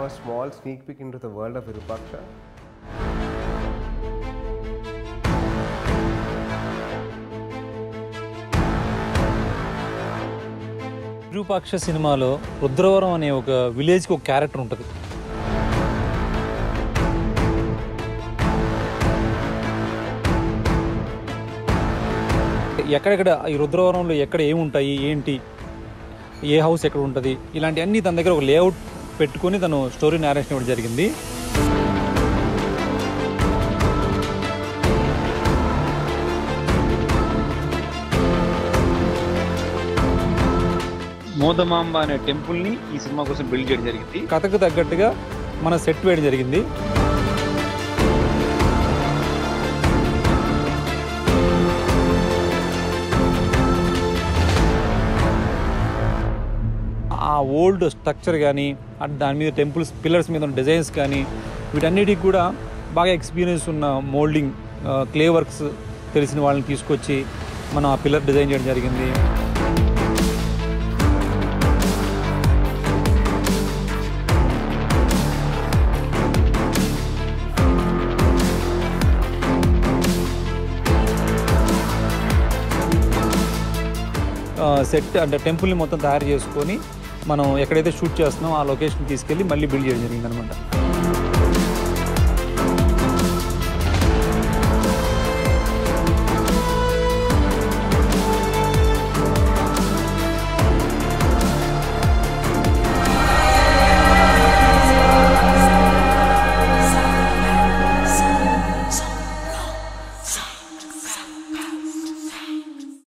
a small sneak peek into the world of Virupaksha. Virupaksha సినిమాలో రుద్రవరం అనే ఒక విలేజ్కి ఒక క్యారెక్టర్ ఉంటుంది ఎక్కడెక్కడ ఈ రుద్రవరంలో ఎక్కడ ఏముంటాయి ఏంటి ఏ హౌస్ ఎక్కడ ఉంటుంది ఇలాంటి అన్ని తన దగ్గర ఒక లేఅవుట్ పెట్టుకొని తను స్టోరీ నేరేషన్ ఇవ్వడం జరిగింది మోదమాంబ అనే టెంపుల్ని ఈ సినిమా కోసం బిల్డ్ చేయడం జరిగింది కథకు తగ్గట్టుగా మన సెట్ వేయడం జరిగింది ఆ ఓల్డ్ స్ట్రక్చర్ కానీ అట్ దాని మీద టెంపుల్స్ పిల్లర్స్ మీద ఉన్న డిజైన్స్ కానీ వీటన్నిటికి కూడా బాగా ఎక్స్పీరియన్స్ ఉన్న మోల్డింగ్ క్లే వర్క్స్ తెలిసిన వాళ్ళని తీసుకొచ్చి మనం ఆ పిల్లర్ డిజైన్ చేయడం జరిగింది సెట్ అంటే టెంపుల్ని మొత్తం తయారు చేసుకొని మనం ఎక్కడైతే షూట్ చేస్తున్నామో ఆ లొకేషన్ తీసుకెళ్ళి మళ్ళీ బిల్డ్ చేయడం జరిగింది అనమాట